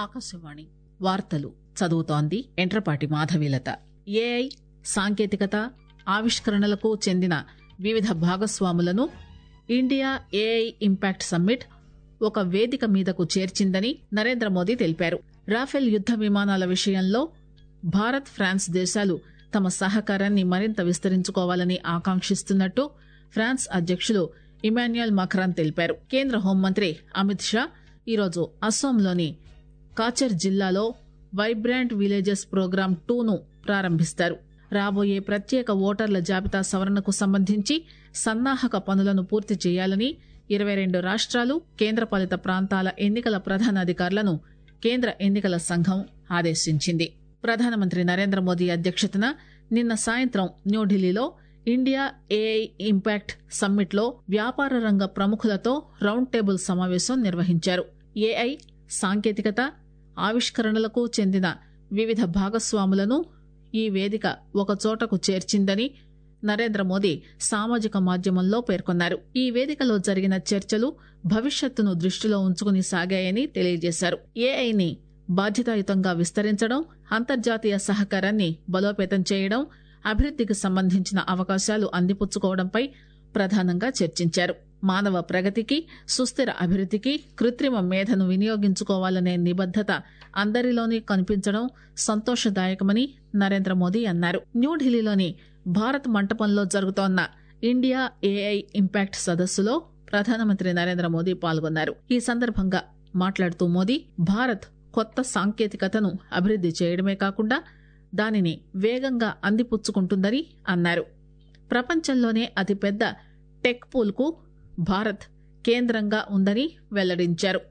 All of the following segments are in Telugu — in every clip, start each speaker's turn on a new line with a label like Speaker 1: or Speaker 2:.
Speaker 1: ఆకాశవాణి వార్తలు చదువుతోంది ఎంట్రపాటి మాధవీలత ఏఐ సాంకేతికత ఆవిష్కరణలకు చెందిన వివిధ భాగస్వాములను ఇండియా ఏఐ ఇంపాక్ట్ సమ్మిట్ ఒక వేదిక మీదకు చేర్చిందని నరేంద్ర మోదీ తెలిపారు రాఫెల్ యుద్ద విమానాల విషయంలో భారత్ ఫ్రాన్స్ దేశాలు తమ సహకారాన్ని మరింత విస్తరించుకోవాలని ఆకాంక్షిస్తున్నట్టు ఫ్రాన్స్ అధ్యకులు ఇమాన్యుయల్ మక్రాన్ తెలిపారు కేంద్ర హోంమంత్రి అమిత్ షా ఈరోజు అస్సోంలోని కాచర్ జిల్లాలో వైబ్రాంట్ విలేజెస్ ప్రోగ్రాం టూ ను ప్రారంభిస్తారు రాబోయే ప్రత్యేక ఓటర్ల జాబితా సవరణకు సంబంధించి సన్నాహక పనులను పూర్తి చేయాలని ఇరవై రెండు రాష్ట్రాలు కేంద్రపాలిత ప్రాంతాల ఎన్నికల ప్రధానాధికారులను కేంద్ర ఎన్నికల సంఘం ఆదేశించింది ప్రధానమంత్రి నరేంద్ర మోదీ అధ్యక్షతన నిన్న సాయంత్రం న్యూఢిల్లీలో ఇండియా ఏఐ ఇంపాక్ట్ సమ్మిట్ లో వ్యాపార రంగ ప్రముఖులతో రౌండ్ టేబుల్ సమావేశం నిర్వహించారు ఏఐ సాంకేతికత ఆవిష్కరణలకు చెందిన వివిధ భాగస్వాములను ఈ వేదిక ఒకచోటకు చేర్చిందని నరేంద్ర మోదీ సామాజిక మాధ్యమంలో పేర్కొన్నారు ఈ వేదికలో జరిగిన చర్చలు భవిష్యత్తును దృష్టిలో ఉంచుకుని సాగాయని తెలియజేశారు ఏఐని బాధ్యతాయుతంగా విస్తరించడం అంతర్జాతీయ సహకారాన్ని బలోపేతం చేయడం అభివృద్దికి సంబంధించిన అవకాశాలు అందిపుచ్చుకోవడంపై ప్రధానంగా చర్చించారు మానవ ప్రగతికి సుస్థిర అభివృద్దికి కృత్రిమ మేధను వినియోగించుకోవాలనే నిబద్దత అందరిలోనే కనిపించడం సంతోషదాయకమని నరేంద్ర మోదీ అన్నారు న్యూఢిల్లీలోని భారత్ మంటపంలో జరుగుతోన్న ఇండియా ఏఐ ఇంపాక్ట్ సదస్సులో ప్రధానమంత్రి నరేంద్ర మోదీ పాల్గొన్నారు ఈ సందర్భంగా మాట్లాడుతూ మోదీ భారత్ కొత్త సాంకేతికతను అభివృద్ది చేయడమే కాకుండా దానిని వేగంగా అందిపుచ్చుకుంటుందని అన్నారు ప్రపంచంలోనే అతిపెద్ద టెక్ పూల్ కు భారత్ కేంద్రంగా ఉందని వెల్లడించారు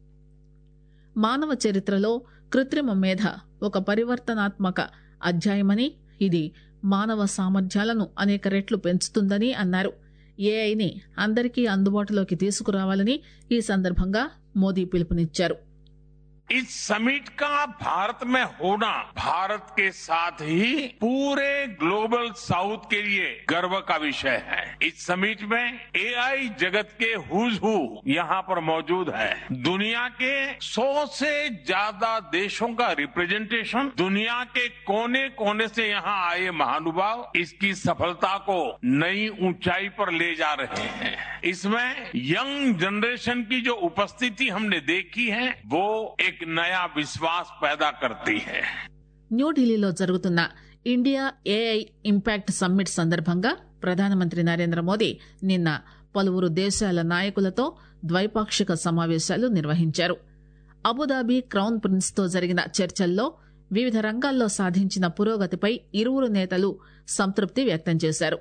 Speaker 1: మానవ చరిత్రలో కృత్రిమ మేధ ఒక పరివర్తనాత్మక అధ్యాయమని ఇది మానవ సామర్థ్యాలను అనేక రెట్లు పెంచుతుందని అన్నారు ఏఐని అందరికీ అందుబాటులోకి తీసుకురావాలని ఈ సందర్భంగా మోదీ పిలుపునిచ్చారు
Speaker 2: इस समिट का भारत में होना भारत के साथ ही पूरे ग्लोबल साउथ के लिए गर्व का विषय है इस समिट में एआई जगत के हुज हु यहाँ पर मौजूद है दुनिया के 100 से ज्यादा देशों का रिप्रेजेंटेशन दुनिया के कोने कोने से यहाँ आए महानुभाव इसकी सफलता को नई ऊंचाई पर ले जा रहे हैं इसमें यंग जनरेशन की जो उपस्थिति हमने देखी है वो एक नया विश्वास पैदा करती है
Speaker 1: న్యూఢిల్లీలో జరుగుతున్న ఇండియా ఏఐ ఇంపాక్ట్ సమ్మిట్ సందర్భంగా ప్రధానమంత్రి నరేంద్ర మోదీ నిన్న పలువురు దేశాల నాయకులతో ద్వైపాక్షిక సమావేశాలు నిర్వహించారు అబుదాబి క్రౌన్ ప్రిన్స్ తో జరిగిన చర్చల్లో వివిధ రంగాల్లో సాధించిన పురోగతిపై ఇరువురు నేతలు సంతృప్తి వ్యక్తం చేశారు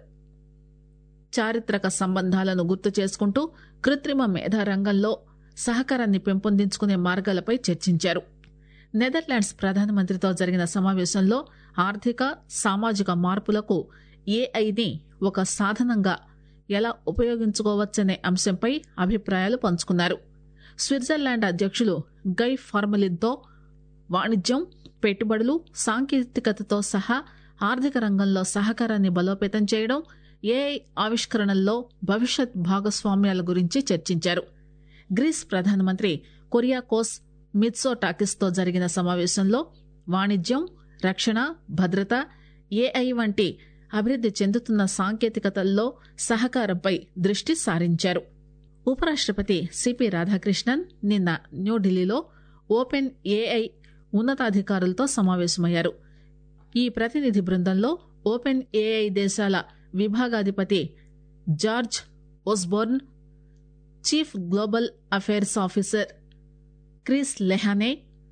Speaker 1: చారిత్రక సంబంధాలను గుర్తు చేసుకుంటూ కృత్రిమ మేధా రంగంలో సహకారాన్ని పెంపొందించుకునే మార్గాలపై చర్చించారు నెదర్లాండ్స్ ప్రధానమంత్రితో జరిగిన సమావేశంలో ఆర్థిక సామాజిక మార్పులకు ఏఐని ఒక సాధనంగా ఎలా ఉపయోగించుకోవచ్చనే అంశంపై అభిప్రాయాలు పంచుకున్నారు స్విట్జర్లాండ్ అధ్యక్షులు గై ఫార్మలిన్తో వాణిజ్యం పెట్టుబడులు సాంకేతికతతో సహా ఆర్థిక రంగంలో సహకారాన్ని బలోపేతం చేయడం ఏఐ ఆవిష్కరణల్లో భవిష్యత్ భాగస్వామ్యాల గురించి చర్చించారు గ్రీస్ ప్రధానమంత్రి కొరియాకోస్ మిత్సోటాకిస్ తో జరిగిన సమావేశంలో వాణిజ్యం రక్షణ భద్రత ఏఐ వంటి అభివృద్ది చెందుతున్న సాంకేతికతల్లో సహకారంపై దృష్టి సారించారు ఉపరాష్టపతి సిపి రాధాకృష్ణన్ నిన్న న్యూఢిల్లీలో ఓపెన్ ఏఐ ఉన్నతాధికారులతో సమావేశమయ్యారు ఈ ప్రతినిధి బృందంలో ఓపెన్ ఏఐ దేశాల విభాగాధిపతి George Osborne chief global affairs officer Chris Lehane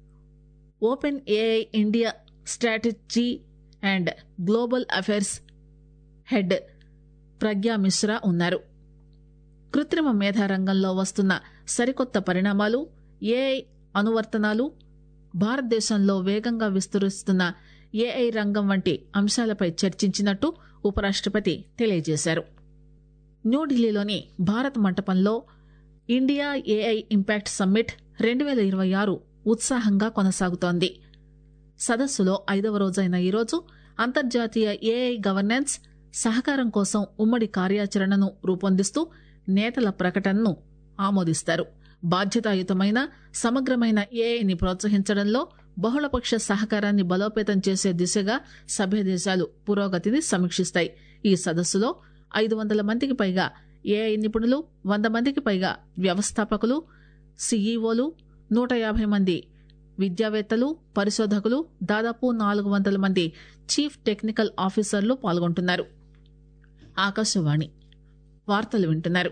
Speaker 1: open AI India strategy and global affairs head Pragya Mishra ఉన్నారు కృత్రిమ మేధా రంగంలో వస్తున్న సరికొత్త పరిణామాలు ఏఐ అనువర్తనాలు భారతదేశంలో వేగంగా విస్తరిస్తున్న ఏఐ రంగం వంటి అంశాలపై చర్చించినట్టు ఉపరాష్టపతి తెలియజేశారు న్యూఢిల్లీలోని భారత్ మంటపంలో ఇండియా ఏఐ ఇంపాక్ట్ సమ్మిట్ రెండు వేల ఇరవై ఆరు ఉత్సాహంగా కొనసాగుతోంది సదస్సులో ఐదవ రోజైన ఈరోజు అంతర్జాతీయ ఏఐ గవర్నెన్స్ సహకారం కోసం ఉమ్మడి కార్యాచరణను రూపొందిస్తూ నేతల ప్రకటనను ఆమోదిస్తారు బాధ్యతాయుతమైన సమగ్రమైన ఏఐని ప్రోత్సహించడంలో బహుళపక్ష సహకారాన్ని బలోపేతం చేసే దిశగా సభ్య దేశాలు పురోగతిని సమీక్షిస్తాయి ఈ సదస్సులో ఐదు వందల మందికి పైగా ఏఐ నిపుణులు వంద మందికి పైగా వ్యవస్థాపకులు సీఈఓలు నూట యాభై మంది విద్యావేత్తలు పరిశోధకులు దాదాపు నాలుగు వందల మంది చీఫ్ టెక్నికల్ ఆఫీసర్లు పాల్గొంటున్నారు ఆకాశవాణి వార్తలు వింటున్నారు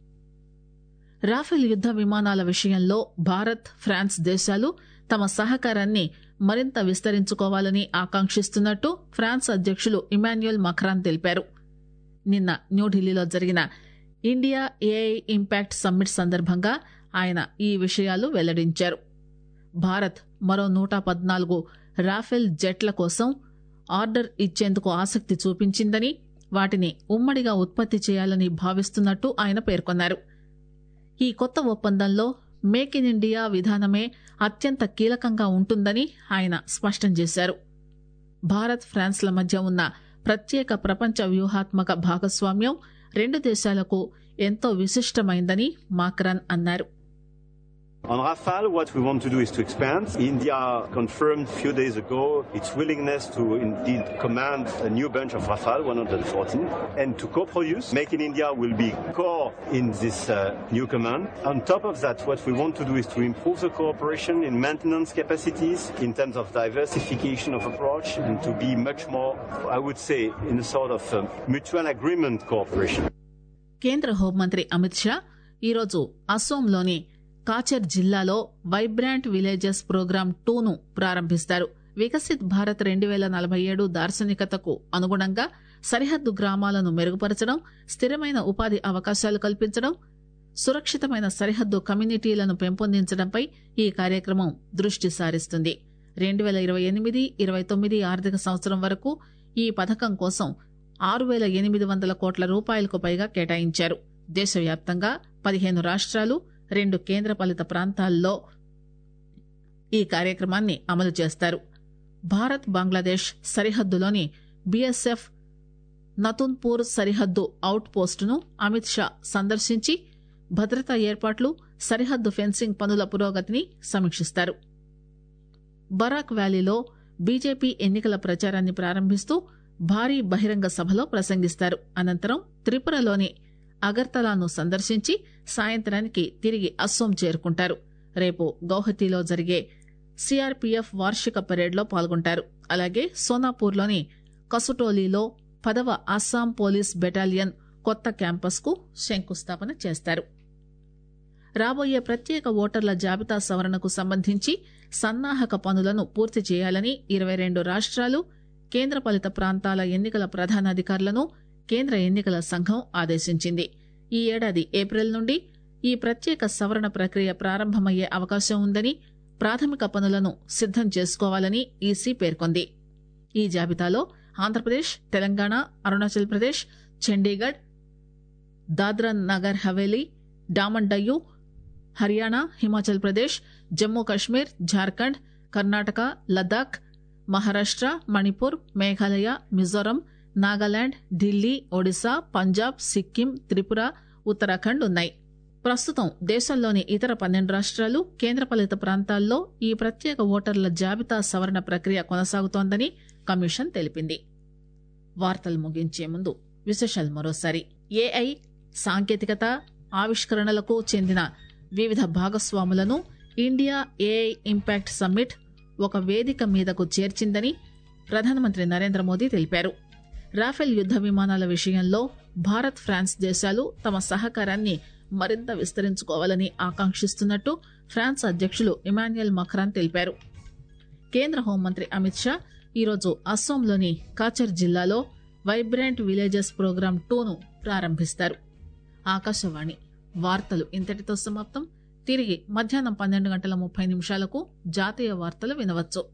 Speaker 1: రాఫెల్ యుద్ద విమానాల విషయంలో భారత్ ఫ్రాన్స్ దేశాలు తమ సహకారాన్ని మరింత విస్తరించుకోవాలని ఆకాంక్షిస్తున్నట్టు ఫ్రాన్స్ అధ్యక్షులు ఇమాన్యుయల్ మఖ్రాన్ తెలిపారు నిన్న న్యూఢిల్లీలో జరిగిన ఇండియా ఏఐ ఇంపాక్ట్ సమ్మిట్ సందర్భంగా ఆయన ఈ విషయాలు వెల్లడించారు భారత్ మరో నూట పద్నాలుగు రాఫెల్ జెట్ల కోసం ఆర్డర్ ఇచ్చేందుకు ఆసక్తి చూపించిందని వాటిని ఉమ్మడిగా ఉత్పత్తి చేయాలని భావిస్తున్నట్టు ఆయన పేర్కొన్నారు ఈ కొత్త ఒప్పందంలో మేక్ ఇన్ ఇండియా విధానమే అత్యంత కీలకంగా ఉంటుందని ఆయన స్పష్టం చేశారు భారత్ ఫ్రాన్స్ల మధ్య ఉన్న ప్రత్యేక ప్రపంచ వ్యూహాత్మక భాగస్వామ్యం రెండు దేశాలకు ఎంతో విశిష్టమైందని మాక్రాన్ అన్నారు
Speaker 3: On Rafale, what we want to do is to expand. India confirmed a few days ago its willingness to indeed command a new bunch of Rafale 114 and to co-produce. Make in India will be core in this uh, new command. On top of that, what we want to do is to improve the cooperation in maintenance capacities in terms of diversification of approach and to be much more, I would say, in a sort of um, mutual agreement cooperation.
Speaker 1: కేంద్ర హోంమంత్రి అమిత్ షా ఈరోజు అస్సోంలోని కాచర్ జిల్లాలో వైబ్రాంట్ విలేజెస్ ప్రోగ్రాం టూను ప్రారంభిస్తారు వికసిత్ భారత్ రెండు వేల నలభై ఏడు దార్శనికతకు అనుగుణంగా సరిహద్దు గ్రామాలను మెరుగుపరచడం స్థిరమైన ఉపాధి అవకాశాలు కల్పించడం సురక్షితమైన సరిహద్దు కమ్యూనిటీలను పెంపొందించడంపై ఈ కార్యక్రమం దృష్టి సారిస్తుంది రెండు వేల ఇరవై ఎనిమిది ఇరవై తొమ్మిది ఆర్థిక సంవత్సరం వరకు ఈ పథకం కోసం ఆరు వేల ఎనిమిది వందల కోట్ల రూపాయలకు పైగా కేటాయించారు దేశవ్యాప్తంగా పదిహేను రాష్ట్రాలు రెండు కేంద్రపాలిత ప్రాంతాల్లో ఈ కార్యక్రమాన్ని అమలు చేస్తారు భారత్ బంగ్లాదేశ్ సరిహద్దులోని బీఎస్ఎఫ్ నతున్పూర్ సరిహద్దు అవుట్ పోస్టును అమిత్ షా సందర్శించి భద్రతా ఏర్పాట్లు సరిహద్దు ఫెన్సింగ్ పనుల పురోగతిని సమీక్షిస్తారు బరాక్ వ్యాలీలో బీజేపీ ఎన్నికల ప్రచారాన్ని ప్రారంభిస్తూ భారీ బహిరంగ సభలో ప్రసంగిస్తారు అనంతరం త్రిపురలోని అగర్తలాను సందర్శించి సాయంత్రానికి తిరిగి అస్సోం చేరుకుంటారు రేపు గౌహతిలో జరిగే సిఆర్పీఎఫ్ వార్షిక పరేడ్లో పాల్గొంటారు అలాగే సోనాపూర్లోని కసుటోలీలో పదవ అస్సాం పోలీస్ బెటాలియన్ కొత్త క్యాంపస్కు శంకుస్థాపన చేస్తారు రాబోయే ప్రత్యేక ఓటర్ల జాబితా సవరణకు సంబంధించి సన్నాహక పనులను పూర్తి చేయాలని ఇరవై రెండు రాష్ట్రాలు కేంద్రపాలిత ప్రాంతాల ఎన్నికల ప్రధానాధికారులను కేంద్ర ఎన్నికల సంఘం ఆదేశించింది ఈ ఏడాది ఏప్రిల్ నుండి ఈ ప్రత్యేక సవరణ ప్రక్రియ ప్రారంభమయ్యే అవకాశం ఉందని ప్రాథమిక పనులను సిద్దం చేసుకోవాలని ఈసీ పేర్కొంది ఈ జాబితాలో ఆంధ్రప్రదేశ్ తెలంగాణ అరుణాచల్ ప్రదేశ్ చండీగఢ్ దాద్రా నగర్ హవేలీ డామన్ డయ్యూ హర్యానా హిమాచల్ ప్రదేశ్ జమ్మూ కశ్మీర్ జార్ఖండ్ కర్ణాటక లద్దాఖ్ మహారాష్ట్ర మణిపూర్ మేఘాలయ మిజోరం నాగాలాండ్ ఢిల్లీ ఒడిశా పంజాబ్ సిక్కిం త్రిపుర ఉత్తరాఖండ్ ఉన్నాయి ప్రస్తుతం దేశంలోని ఇతర పన్నెండు రాష్ట్రాలు కేంద్రపాలిత ప్రాంతాల్లో ఈ ప్రత్యేక ఓటర్ల జాబితా సవరణ ప్రక్రియ కొనసాగుతోందని కమిషన్ తెలిపింది వార్తలు ముగించే ముందు విశేషాలు మరోసారి ఏఐ సాంకేతికత ఆవిష్కరణలకు చెందిన వివిధ భాగస్వాములను ఇండియా ఏఐ ఇంపాక్ట్ సమ్మిట్ ఒక వేదిక మీదకు చేర్చిందని ప్రధానమంత్రి నరేంద్ర మోదీ తెలిపారు రాఫెల్ యుద్ద విమానాల విషయంలో భారత్ ఫ్రాన్స్ దేశాలు తమ సహకారాన్ని మరింత విస్తరించుకోవాలని ఆకాంక్షిస్తున్నట్టు ఫ్రాన్స్ అధ్యక్షులు ఇమాన్యుయల్ మఖ్రాన్ తెలిపారు కేంద్ర హోంమంత్రి అమిత్ షా ఈరోజు అస్సోంలోని కాచర్ జిల్లాలో వైబ్రాంట్ విలేజెస్ ప్రోగ్రాం టూను ప్రారంభిస్తారు ఆకాశవాణి వార్తలు ఇంతటితో సమాప్తం తిరిగి మధ్యాహ్నం పన్నెండు గంటల ముప్పై నిమిషాలకు జాతీయ వార్తలు వినవచ్చు